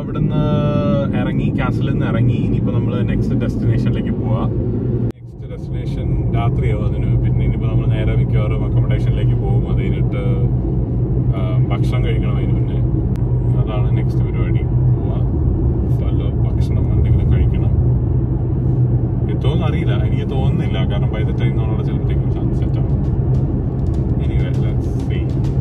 അവിടുന്ന് ഇറങ്ങി കാസിൽ നിന്ന് ഇറങ്ങി ഇനിയിപ്പോ നമ്മള് നെക്സ്റ്റ് ഡെസ്റ്റിനേഷനിലേക്ക് പോവാ നെക്സ്റ്റ് ഡെസ്റ്റിനേഷൻ രാത്രിയാവും അതിന് പിന്നെ ഇനിയിപ്പോ നമ്മൾ നേരെ മിക്കവാറും അക്കോമഡേഷനിലേക്ക് പോകും അത് കഴിഞ്ഞിട്ട് ആ, ഭക്ഷണം കഴിക്കണം അതിന് മുന്നേ അതാണ് നെക്സ്റ്റ് പരിപാടി പോവാ വല്ല ഭക്ഷണം എന്തെങ്കിലും കഴിക്കണം എത്തുമെന്ന് അറിയില്ല എനിക്ക് തോന്നുന്നില്ല കാരണം ബൈ ദ ടൈം നമ്മളവിടെ ചിലപ്പോഴത്തേക്കും സൺസെറ്റ് ആവും എനിവേ ലെറ്റ്സ് സീ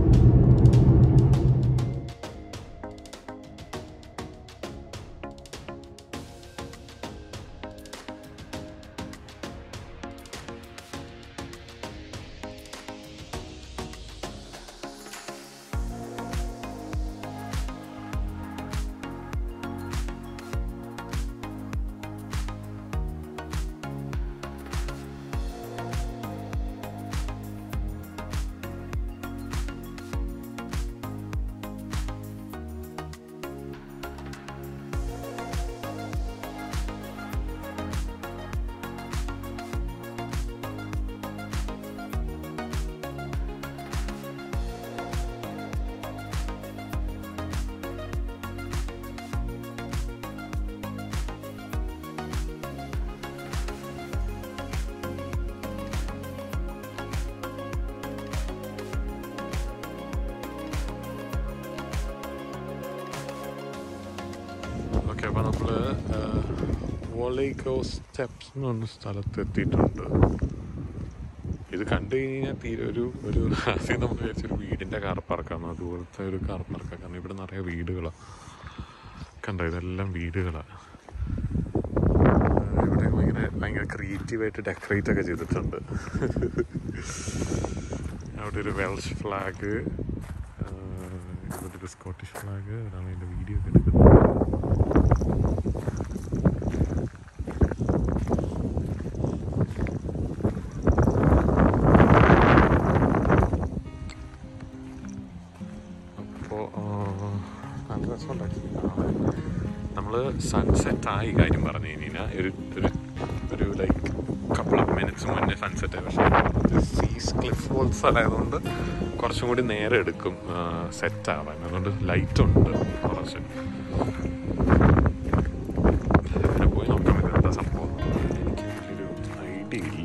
ഓക്കെ അപ്പോൾ നമ്മൾ വോളേക്കോ സ്റ്റെപ്സ് എന്ന് പറഞ്ഞ സ്ഥലത്ത് എത്തിയിട്ടുണ്ട് ഇത് കണ്ടു കഴിഞ്ഞാൽ തീരെ ഒരു ഒരു ആദ്യം നമ്മൾ വിചാരിച്ചൊരു വീടിൻ്റെ കാർ പാർക്കാണ് അതുപോലത്തെ ഒരു കാർ പാർക്കാണ് കാരണം ഇവിടെ നിറയെ വീടുകളാണ് കണ്ടോ ഇതെല്ലാം വീടുകളാണ് ഇവിടെ ഭയങ്കര ഭയങ്കര ക്രിയേറ്റീവായിട്ട് ഡെക്കറേറ്റ് ഒക്കെ ചെയ്തിട്ടുണ്ട് അവിടെ ഒരു വെൽഷ് ഫ്ലാഗ് ഇവിടെ ഒരു സ്കോട്ടിഷ് ഫ്ലാഗ് അതാണ് അതിൻ്റെ വീഡിയോ ഒക്കെ എടുക്കുന്നത് അപ്പോൾ നല്ല രസമുണ്ടാക്കി നമ്മൾ സൺസെറ്റ് ആയി കാര്യം പറഞ്ഞു കഴിഞ്ഞാൽ ഒരു ഒരു ഒരു ലൈക്ക് കപ്പിൾ ഓഫ് മിനിറ്റ്സ് മുന്നേ സൺസെറ്റ് ആയി പക്ഷേ സീസ് ക്ലിഫ് പോലത്തെ സ്ഥലമായതുകൊണ്ട് കുറച്ചും കൂടി നേരെ എടുക്കും സെറ്റ് ആവാൻ അതുകൊണ്ട് ലൈറ്റ് ഉണ്ട് കുറച്ച് അങ്ങനെ പോയി നോക്കാൻ പറ്റും എന്താ സംഭവം എനിക്ക് ഒരു ഐഡിയ ഇല്ല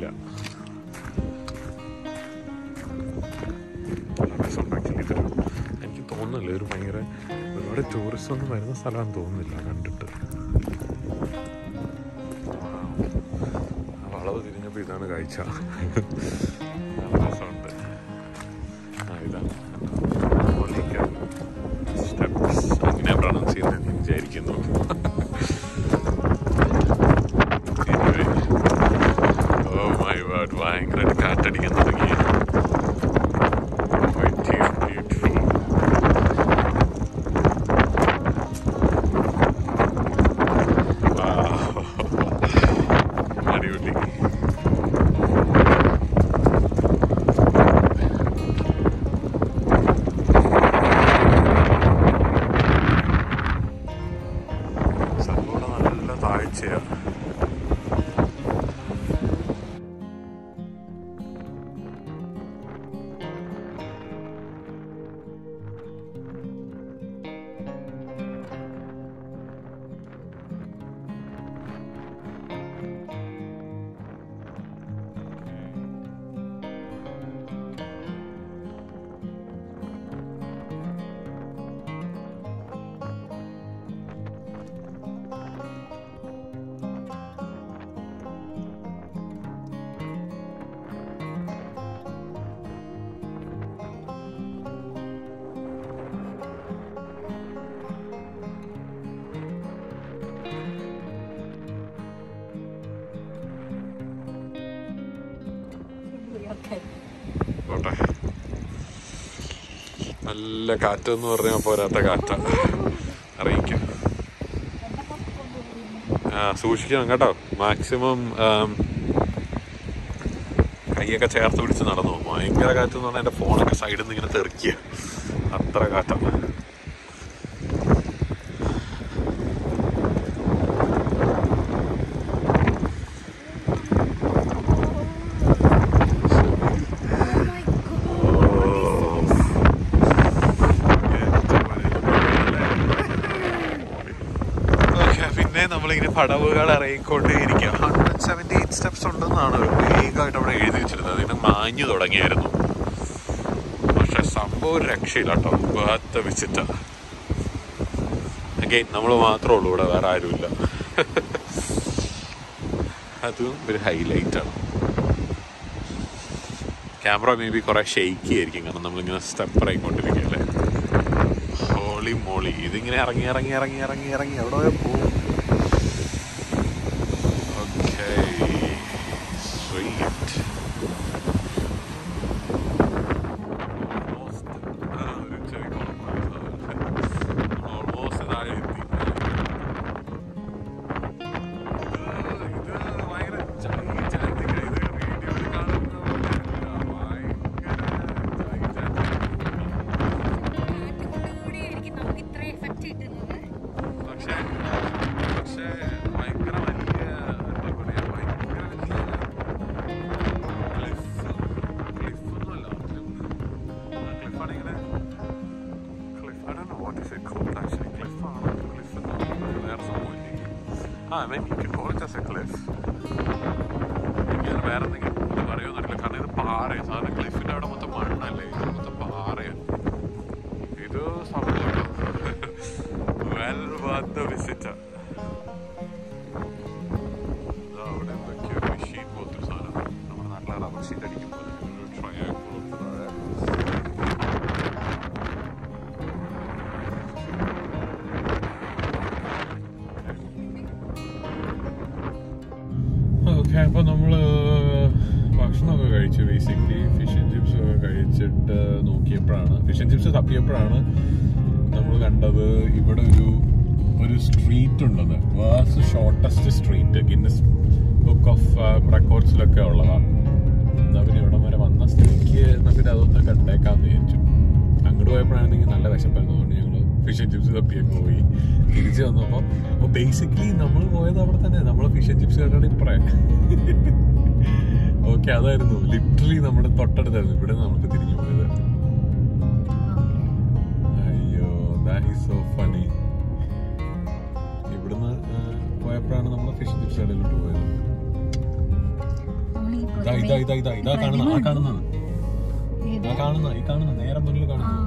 നല്ല രസമുണ്ടാക്കി ഇതൊരു എനിക്ക് തോന്നുന്നില്ല ഒരു ഭയങ്കര ഒരുപാട് ടൂറിസ്റ്റ് ഒന്നും വരുന്ന സ്ഥലമാണെന്ന് തോന്നുന്നില്ല കണ്ടിട്ട് ആ വളവ് തിരിഞ്ഞപ്പോൾ ഇതാണ് കാഴ്ച നല്ല രസമുണ്ട് ആ ഇതാണ് സ്റ്റെപ്സ് അങ്ങനെ പ്രൊണൗൺസ് ചെയ്യുന്നത് ഞാൻ വിചാരിക്കുന്നു Anyway. Oh my word, ഭയങ്കരമായിട്ട് കാറ്റടിക്കാൻ തുടങ്ങി It is beautiful. Wow. അടിപൊളി സംഭവം നല്ല താഴ്ചയാണ് പോട്ടെ നല്ല കാറ്റെന്ന് പറഞ്ഞാൽ പോരാത്ത കാറ്റ അറിയിക്കാം ആ സൂക്ഷിക്കണം കേട്ടോ മാക്സിമം കൈയൊക്കെ ചേർത്ത് പിടിച്ച് നടന്നു ഭയങ്കര കാറ്റെന്ന് പറഞ്ഞാൽ എൻ്റെ ഫോണൊക്കെ സൈഡിൽ നിന്ന് ഇങ്ങനെ തെറിക്കുക അത്ര കാറ്റാണ് പിന്നെ നമ്മളിങ്ങനെ പടവുകൾ ഇറങ്ങിക്കൊണ്ടേയിരിക്കുക ഹൺഡ്രഡ് സെവൻറ്റി എയ്റ്റ് സ്റ്റെപ്സ് ഉണ്ടെന്നാണ് വേഗമായിട്ട് അവിടെ എഴുതി വെച്ചിരുന്നത് അതിന് മാഞ്ഞു തുടങ്ങിയായിരുന്നു പക്ഷെ സംഭവം ഒരു രക്ഷയില്ല കേട്ടോ വേർത്ത് വിസിറ്റ് അഗൈൻ നമ്മൾ മാത്രമേ ഉള്ളൂ ഇവിടെ വേറെ ആരുമില്ല അതും ഒരു ഹൈലൈറ്റ് ആണ് ക്യാമറ മേ ബി കുറെ ഷെയ്ക്കി ആയിരിക്കും കാരണം നമ്മളിങ്ങനെ സ്റ്റെപ്പ് ഇറങ്ങിക്കൊണ്ടിരിക്കുകയല്ലേ ഹോളി മോളി ഇതിങ്ങനെ ഇറങ്ങി ഇറങ്ങി ഇറങ്ങി ഇറങ്ങി ഇറങ്ങി എവിടെ വരെ പോകും ഓക്കെ സ്വീറ്റ് ഓൾമോസ്റ്റ് താഴെ എത്തി ഇത് ഭയങ്കര ചളി ചാറ്റിങ് ഇത് വീഡിയോയിൽ കാണുന്ന പോലെയല്ല. ഭയങ്കര ചളി ചാറ്റിങ് കൂടിയായിരിക്കും നമുക്ക് ഇത്ര എഫക്റ്റ് കിട്ടുന്നത് പക്ഷേ പക്ഷേ ഭയങ്കര വലിയ എന്താ പറയാ ഭയങ്കര വലിയ ക്ലിഫ് ക്ലിഫൊന്നുമല്ല ക്ലിഫാണിങ്ങനെ cliff I don't know what is it called actually cliff ആണോ ക്ലിഫ് എന്ന് വേറെ സംഭവമില്ലേ ആ I mean you can call it as a cliff എനിക്ക് വേറെ എന്തെങ്കിലും പറയുമെന്നറിയില്ല കാരണം ഇത് പാറയാണ് സാധാരണ ക്ലിഫിൻ്റെ അവിടെ മൊത്തം മണ്ണല്ലേ ഇത് മൊത്തം പാറയാണ് ഇത് സംഭവം വെൽ വർത്ത് വിസിറ്റ് അവിടെ എന്തൊക്കെയോ മെഷീൻ പോലത്തെ ഒരു സാധനം നമ്മുടെ നാട്ടിലെ റബ്ബർ ഷീറ്റ് അടിക്കുമ്പോൾ ഒരു ട്രയാങ്കിൾ താഴെ ഓക്കെ അപ്പോൾ നമ്മൾ ഭക്ഷണമൊക്കെ കഴിച്ചു ബേസിക്കലി ഫിഷ് ആൻഡ് ചിപ്സ് ഒക്കെ കഴിച്ചിട്ട് നോക്കിയപ്പോഴാണ് ഫിഷ് ആൻഡ് ചിപ്സ് തപ്പിയപ്പോഴാണ് നമ്മൾ കണ്ടത് ഇവിടെ ഒരു ഒരു സ്ട്രീറ്റ് ഉണ്ടെന്ന് world's shortest street Guinness book of റെക്കോർഡ്സിലൊക്കെ ഉള്ളതാണ് എന്താ പിന്നെ ഇവിടം വരെ വന്ന സ്ഥിതിക്ക് എന്നാൽ പിന്നെ അതൊന്ന് കണ്ടേക്കാന്ന് വിചാരിച്ചു അങ്ങോട്ട് പോയപ്പോഴാണെങ്കിൽ നല്ല വിശപ്പായിരുന്നു അതുകൊണ്ട് ഞങ്ങൾ ഫിഷ് ആൻഡ് ചിപ്സ് തപ്പിയൊക്കെ പോയി തിരിച്ച് വന്നപ്പോൾ അപ്പോൾ ബേസിക്കലി നമ്മൾ പോയത് അവിടെ തന്നെ നമ്മൾ ഫിഷ് ആൻഡ് ചിപ്സ് കണ്ടാണ് ഇപ്പറേ ഓക്കെ അതായിരുന്നു ലിറ്ററലി നമ്മുടെ തൊട്ടടുത്തായിരുന്നു ഇവിടെ നമുക്ക് തിരിഞ്ഞു പോയത് അയ്യോ ദാറ്റ് ഈസ് സോ ഫണി ഇവിടുന്ന് ആ, പോയപ്പോഴാണ് നമ്മൾ ഫിഷ് ചിപ്സ് കടയിലോട്ട് പോയത് നമ്മൾ ഈ ഇതാ ഇതാ ഇതാ ഇതാ ഇതാ കാണുന്ന ആ കാണുന്നത് ഏത്? ആ കാണുന്ന ഈ കാണുന്ന നേരെ മുന്നിൽ ആ, കാണുന്നത്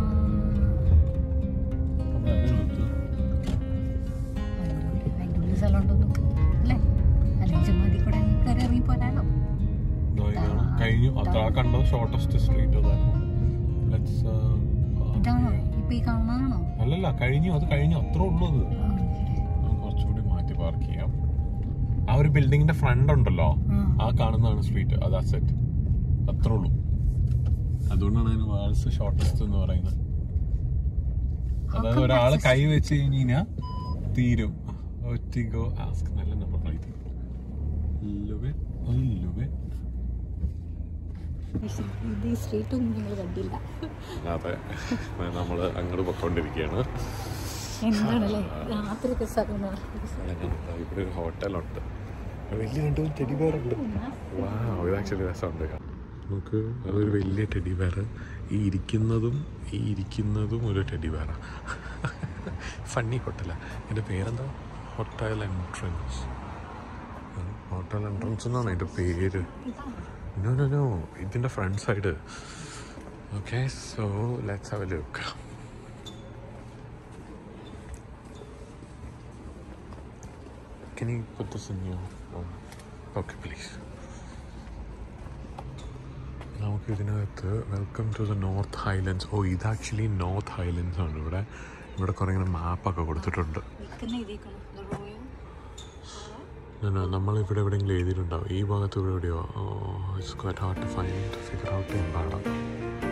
നമ്മുടെ അല്ലേ ഇത്? അടിപൊളി- അടിപൊളി സ്ഥലമുണ്ടെന്ന് അല്ലേ അല്ലെങ്കിൽ ചുമ്മാ ഇതിൽ കൂടെ കയറി ഇറങ്ങി പോരാലോ ദാ ഇതാണ്. കഴിഞ്ഞു അത്ര ആ കണ്ടത് ഷോർട്ടസ്റ്റ് സ്ട്രീറ്റ് അതായിരുന്നു ലെറ്റ്സ് ഇതാണോ ഇപ്പൊ ഈ കാണുന്നതാണോ അല്ലല്ല കഴിഞ്ഞു അത് കഴിഞ്ഞു അത്രേ ഉള്ളൂ അത് ആ, ശരി. നമുക്ക് കുറച്ചുകൂടി മാറ്റി പാർക്ക് ചെയ്യാം ആ ഒരു ബിൽഡിങ്ങിന്റെ ഫ്രണ്ട് ഉണ്ടല്ലോ ആ. ആ കാണുന്നതാണ് സ്ട്രീറ്റ് അതാ സെറ്റ് അത്രേ ഉള്ളൂ അതുകൊണ്ടാണ് അതിന് വേൾഡ്സ് ഷോർട്ടസ്റ്റ് എന്ന് പറയുന്നത് അതായത് ഒരാള് കൈ വെച്ച് കഴിഞ്ഞാൽ തീരും ഒറ്റിഗോ ആസ്ക് നല്ല നമ്പർ ഫ്ലൈറ്റ് ഇത് ഈ സ്ട്രീറ്റും നിങ്ങൾ കണ്ടില്ല അതെ നമ്മള് അങ്ങോട്ട് പൊക്കോണ്ടിരിക്കുകയാണ് എന്താണല്ലേ രാത്രി സ്ഥലം ഇവിടെ ഒരു ഹോട്ടലുണ്ട് വലിയ രണ്ട് ടെഡി ബെയറുണ്ട് വാ ഇത് ആക്ച്വലി രസമുണ്ട് നമുക്ക് അതൊരു വലിയ ടെഡി ബെയർ ഈ ഇരിക്കുന്നതും ഈ ഇരിക്കുന്നതും ഒരു ടെഡി ബെയറാണ് ഫണ്ണി ഹോട്ടല എൻ്റെ പേരെന്താ ഹോട്ടൽ എൻട്രൻസ് ഹോട്ടൽ എൻട്രൻസ് എന്നാണ് എൻ്റെ പേര് നോ നോ നോ ഇതിൻ്റെ front side okay so let's have a look Can you put this in your phone? Okay, please. നമുക്ക് ഇതിനകത്ത് welcome to the north highlands ഓ ഇത് ആക്ച്വലി നോർത്ത് ഹൈലൻഡ്സ് ആണ് ഇവിടെ ഇവിടെ കുറേ ഇങ്ങനെ മാപ്പൊക്കെ കൊടുത്തിട്ടുണ്ട് No, no, നമ്മൾ ഇവിടെ എവിടെയെങ്കിലും എഴുതിയിട്ടുണ്ടാവും ഈ ഭാഗത്ത് ഇവിടെ എവിടെയോ it's quite hard to find figure out ചെയ്യാൻ പാടാം